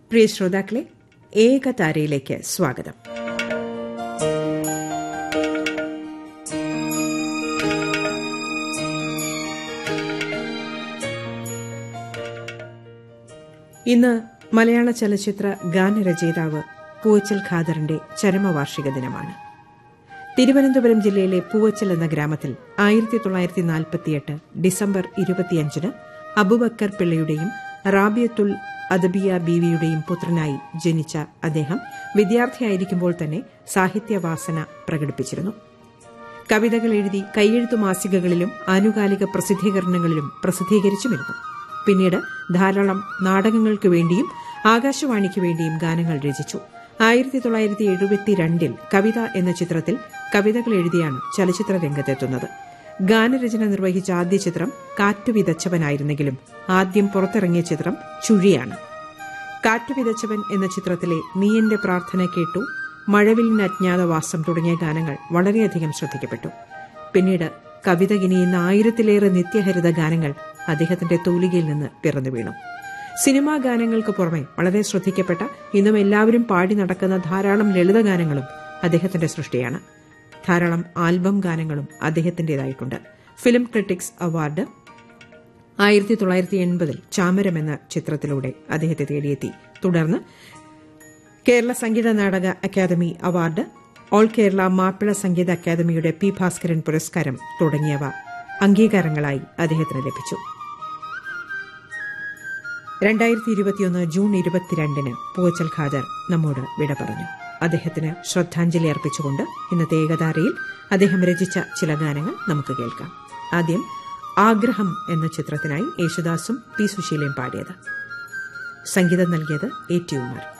പ്രിയ ശ്രോതാക്കളെ ഏകതാരയിലേക്ക് സ്വാഗതം ഇന്ന് മലയാള ചലച്ചിത്ര ഗാനരചയിതാവ് പൂവച്ചൽ ഖാദറിന്റെ ചരമവാർഷിക ദിനമാണ് തിരുവനന്തപുരം ജില്ലയിലെ പൂവച്ചൽ എന്ന ഗ്രാമത്തിൽ ആയിരത്തി തൊള്ളായിരത്തി നാൽപ്പത്തിയെട്ട് ഡിസംബർ ഇരുപത്തിയഞ്ചിന് അബുബക്കർ പിള്ളയുടെയും റാബിയത്തുൽ അദബിയ ബീവിയുടെയും പുത്രനായി ജനിച്ച അദ്ദേഹം വിദ്യാർത്ഥിയായിരിക്കുമ്പോൾ തന്നെ സാഹിത്യവാസന പ്രകടിപ്പിച്ചിരുന്നു കവിതകൾ എഴുതി കൈയെഴുത്തു മാസികകളിലും ആനുകാലിക പ്രസിദ്ധീകരണങ്ങളിലും പ്രസിദ്ധീകരിച്ചുമിരുന്നു പിന്നീട് ധാരാളം നാടകങ്ങൾക്ക് വേണ്ടിയും ആകാശവാണിക്ക് വേണ്ടിയും ഗാനങ്ങൾ രചിച്ചു ആയിരത്തി തൊള്ളായിരത്തി എഴുപത്തിരണ്ടിൽ കവിത എന്ന ചിത്രത്തിൽ കവിതകൾ എഴുതിയാണ് ചലച്ചിത്ര രംഗത്തെത്തുന്നത് ഗാനരചന നിർവഹിച്ച ആദ്യ ചിത്രം കാറ്റു വിതച്ചവനായിരുന്നെങ്കിലും ആദ്യം പുറത്തിറങ്ങിയ ചിത്രം ചുഴിയാണ് കാറ്റു വിതച്ചവൻ എന്ന ചിത്രത്തിലെ നീ എന്റെ പ്രാർത്ഥന കേട്ടു മഴവിലിന് അജ്ഞാതവാസം തുടങ്ങിയ ഗാനങ്ങൾ വളരെയധികം ശ്രദ്ധിക്കപ്പെട്ടു പിന്നീട് കവിത ഇനിയുന്ന ആയിരത്തിലേറെ നിത്യഹരിത ഗാനങ്ങൾ അദ്ദേഹത്തിന്റെ തൂലികയിൽ നിന്ന് പിറന്നു വീണു സിനിമാ ഗാനങ്ങൾക്ക് പുറമെ വളരെ ശ്രദ്ധിക്കപ്പെട്ട ഇന്നും എല്ലാവരും പാടി നടക്കുന്ന ധാരാളം ലളിതഗാനങ്ങളും അദ്ദേഹത്തിന്റെ സൃഷ്ടിയാണ് ധാരാളം ആൽബം ഗാനങ്ങളും അദ്ദേഹത്തിന്റേതായിട്ടുണ്ട് ഫിലിം ക്രിട്ടിക്സ് അവാർഡ് ആയിരത്തി തൊള്ളായിരത്തി എൺപതിൽ ചാമരം എന്ന ചിത്രത്തിലൂടെ അദ്ദേഹത്തെ തേടിയെത്തി തുടർന്ന് കേരള സംഗീത നാടക അക്കാദമി അവാർഡ് ഓൾ കേരള മാപ്പിള സംഗീത അക്കാദമിയുടെ പി ഭാസ്കരൻ പുരസ്കാരം തുടങ്ങിയവ അംഗീകാരങ്ങളായി അദ്ദേഹത്തിന് ലഭിച്ചു രണ്ടായിരത്തി ഇരുപത്തിയൊന്ന് ജൂൺ ഇരുപത്തിരണ്ടിന് പൂവച്ചൽ ഖാദർ നമ്മോട് വിട പറഞ്ഞു അദ്ദേഹത്തിന് ശ്രദ്ധാഞ്ജലി അർപ്പിച്ചുകൊണ്ട് ഇന്നത്തെ ഏകതാരയിൽ അദ്ദേഹം രചിച്ച ചില ഗാനങ്ങൾ നമുക്ക് കേൾക്കാം ആദ്യം ആഗ്രഹം എന്ന ചിത്രത്തിനായി യേശുദാസും പി സുശീലയും പാടിയത് സംഗീതം നൽകിയത് എ ടി ഉമർ